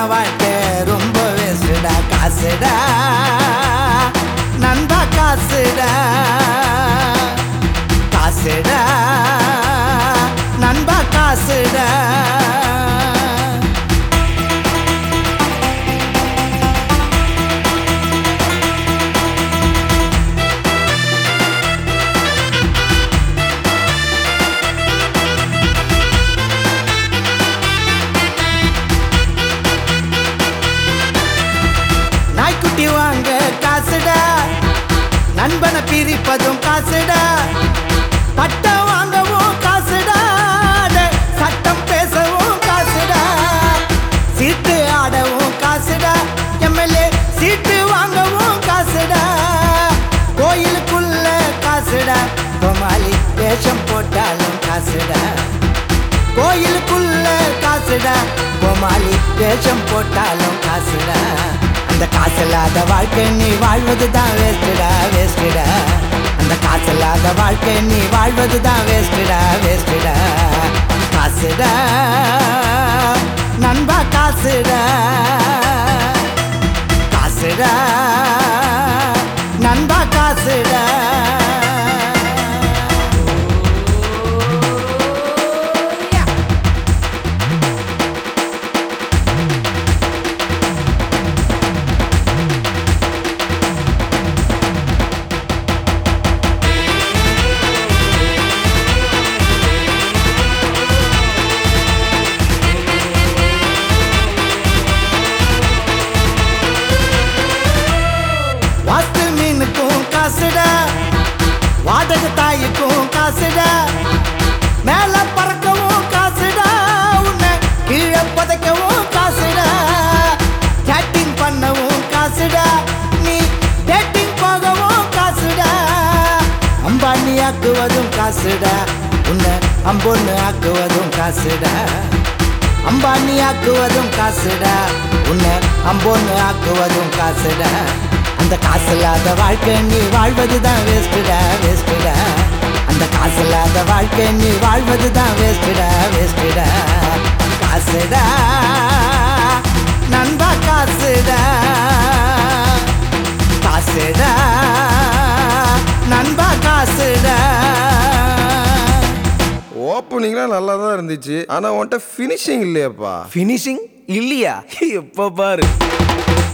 வாழ்க்கை ரொம்ப வேஸ்டா காசுடா நண்பா காசுடா காசுடா நண்பா காசுடா நாய்க்குட்டி வாங்க காசுடா நண்பனை பிரிப்பதும் காசுடா பட்டம் வாங்கவும் காசுடா டேய், சட்டம் பேசவும் காசுடா சீட்டு ஆடவும் காசுடா எம்எல்ஏ சீட்டு வாங்கவும் காசுடா கோயிலுக்குள்ள காசுடா கோமாளி வேஷம் போட்டாலும் காசுடா கோயிலுக்குள்ள காசுடா கோமாளி வேஷம் போட்டாலும் காசுடா அந்த காசில்லாத வாழ்க்கை நீ வாழ்வது தான் வேஸ்டுடா வேஸ்டுடா அந்த காசில்லாத வாழ்க்கை நீ வாழ்வது தான் வேஸ்டுடா வேஸ்டுடா காசுடா நண்பா காசுடா காசுடா நண்பா காசுடா வாத்து மீனுக்கும் காசுடா வாடகை தாய்க்கும் காசுடா மேல பறக்கவும் காசுடா உன்னை கீழே புதைக்கவும் காசுடா சேட்டிங் பண்ணவும் காசுடா நீ டேட்டிங் போகவும் காசுடா அம்பானி ஆக்குவதும் காசுடா உன்னை அம்பொன்னு ஆக்குவதும் காசுடா அம்பானி ஆக்குவதும் காசுடா உன்னை அம்போன்னு ஆக்குவதும் காசுடா அந்த காசு இல்லாத வாழ்க்கை நீ வாழ்வது தான் வேஸ்டுடா வேஸ்டுடா அந்த காசு இல்லாத வாழ்க்கை நீ வாழ்வது தான் வேஸ்டுடா வேஸ்டுடா காசுடா நண்பா காசுடா காசுடா நண்பா காசுடா ஓப்பனிங்லாம் நல்லா தான் இருந்துச்சு ஆனா உன்கிட்ட ஃபினிஷிங் இல்லையாப்பா ஃபினிஷிங் இல்லையா எப்ப பாரு